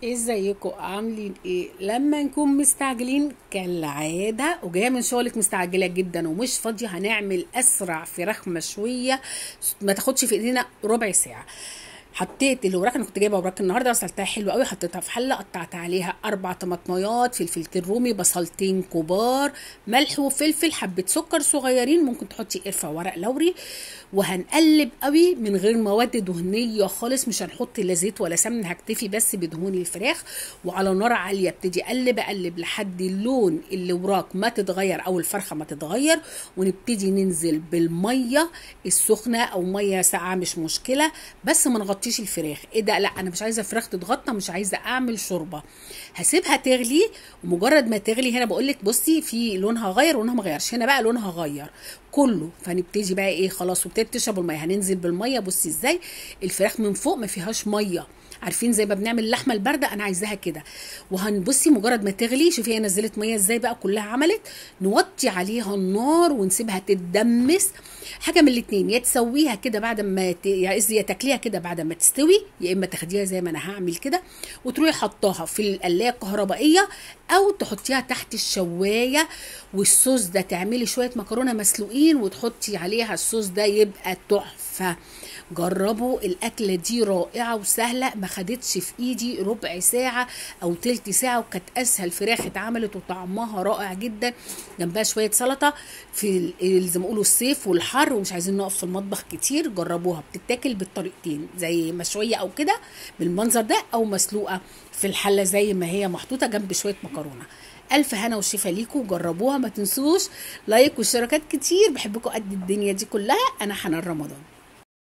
ازيكم عاملين ايه لما نكون مستعجلين كالعاده وجايه من شغلك مستعجله جدا ومش فاضيه هنعمل اسرع فراخ مشويه ما تاخدش في ايدينا ربع ساعه حطيت الوراك انا كنت جايبه وراك النهارده غسلتها حلو قوي حطيتها في حله قطعت عليها اربع طماطميات فلفلتين رومي بصلتين كبار ملح وفلفل حبه سكر صغيرين ممكن تحطي قرفه ورق لوري وهنقلب قوي من غير مواد دهنيه خالص مش هنحط لا زيت ولا سمن هكتفي بس بدهون الفراخ وعلى نار عاليه ابتدي اقلب اقلب لحد اللون اللي وراك ما تتغير او الفرخه ما تتغير ونبتدي ننزل بالميه السخنه او ميه ساقعه مش مشكله بس ما نغطيش الفراخ ايه ده لا انا مش عايزه الفراخ تتغطى مش عايزه اعمل شوربه هسيبها تغلي ومجرد ما تغلي هنا بقول لك بصي في لونها غير ولونها ما غيرش هنا بقى لونها غير كله فنبتدي بقى ايه خلاص وابتدت تشرب الميه هننزل بالميه بصي ازاي الفراخ من فوق ما فيهاش ميه عارفين زي ما بنعمل اللحمه البارده انا عايزاها كده وهنبصي مجرد ما تغلي شوفي هي نزلت ميه ازاي بقى كلها عملت نوطي عليها النار ونسيبها تتدمس حاجه من الاتنين يا تسويها كده بعد ما ت... يا قصدي يا تاكليها كده بعد ما تستوي يا اما تاخديها زي ما انا هعمل كده وتروحي حطاها في القلايه الكهربائيه او تحطيها تحت الشوايه والصوص ده تعملي شويه مكرونه مسلوقين وتحطي عليها الصوص ده يبقى تحفه جربوا الاكله دي رائعه وسهله ما خدتش في ايدي ربع ساعه او تلت ساعه وكانت اسهل فراخ اتعملت وطعمها رائع جدا جنبها شويه سلطه في زي ما بيقولوا الصيف والحر ومش عايزين نقف في المطبخ كتير جربوها بتتاكل بالطريقتين زي مشويه او كده بالمنظر ده او مسلوقه في الحله زي ما هي محطوطه جنب شويه مكرونه الف هنا وشفا ليكم جربوها ما تنسوش لايك واشتراكات كتير بحبكم قد الدنيا دي كلها انا حنان رمضان